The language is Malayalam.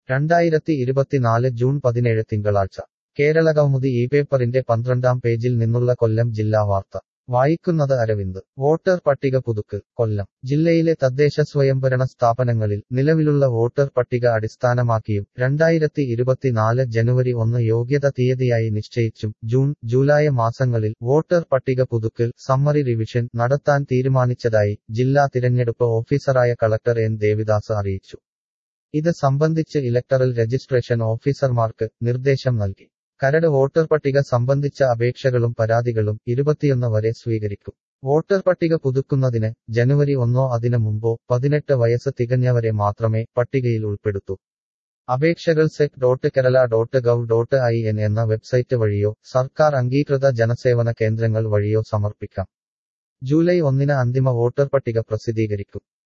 രണ്ടായിരത്തി ഇരുപത്തിനാല് ജൂൺ പതിനേഴ് തിങ്കളാഴ്ച കേരളകൗമുദി ഈ പേപ്പറിന്റെ പന്ത്രണ്ടാം പേജിൽ നിന്നുള്ള കൊല്ലം ജില്ലാ വാർത്ത വായിക്കുന്നത് അരവിന്ദ് വോട്ടർ പട്ടിക പുതുക്ക് കൊല്ലം ജില്ലയിലെ തദ്ദേശ സ്വയംഭരണ സ്ഥാപനങ്ങളിൽ നിലവിലുള്ള വോട്ടർ പട്ടിക അടിസ്ഥാനമാക്കിയും രണ്ടായിരത്തി ഇരുപത്തിനാല് ജനുവരി ഒന്ന് യോഗ്യത തീയതിയായി നിശ്ചയിച്ചും ജൂൺ ജൂലൈ മാസങ്ങളിൽ വോട്ടർ പട്ടിക പുതുക്കൽ സമ്മറി റിവിഷൻ നടത്താൻ തീരുമാനിച്ചതായി ജില്ലാ തിരഞ്ഞെടുപ്പ് ഓഫീസറായ കളക്ടർ എൻ ദേവിദാസ് അറിയിച്ചു ഇത് സംബന്ധിച്ച് ഇലക്ടറൽ രജിസ്ട്രേഷൻ ഓഫീസർമാർക്ക് നിർദ്ദേശം നൽകി കരട് വോട്ടർ പട്ടിക സംബന്ധിച്ച അപേക്ഷകളും പരാതികളും ഇരുപത്തിയൊന്ന് വരെ സ്വീകരിക്കും വോട്ടർ പട്ടിക പുതുക്കുന്നതിന് ജനുവരി ഒന്നോ അതിനു മുമ്പോ പതിനെട്ട് വയസ്സ് തികഞ്ഞവരെ മാത്രമേ പട്ടികയിൽ ഉൾപ്പെടുത്തൂ അപേക്ഷകൾ sec dot Kerala dot gov dot I N എന്ന വെബ്സൈറ്റ് വഴിയോ സർക്കാർ അംഗീകൃത ജനസേവന കേന്ദ്രങ്ങൾ വഴിയോ സമർപ്പിക്കാം ജൂലൈ ഒന്നിന് അന്തിമ വോട്ടർ പട്ടിക പ്രസിദ്ധീകരിക്കും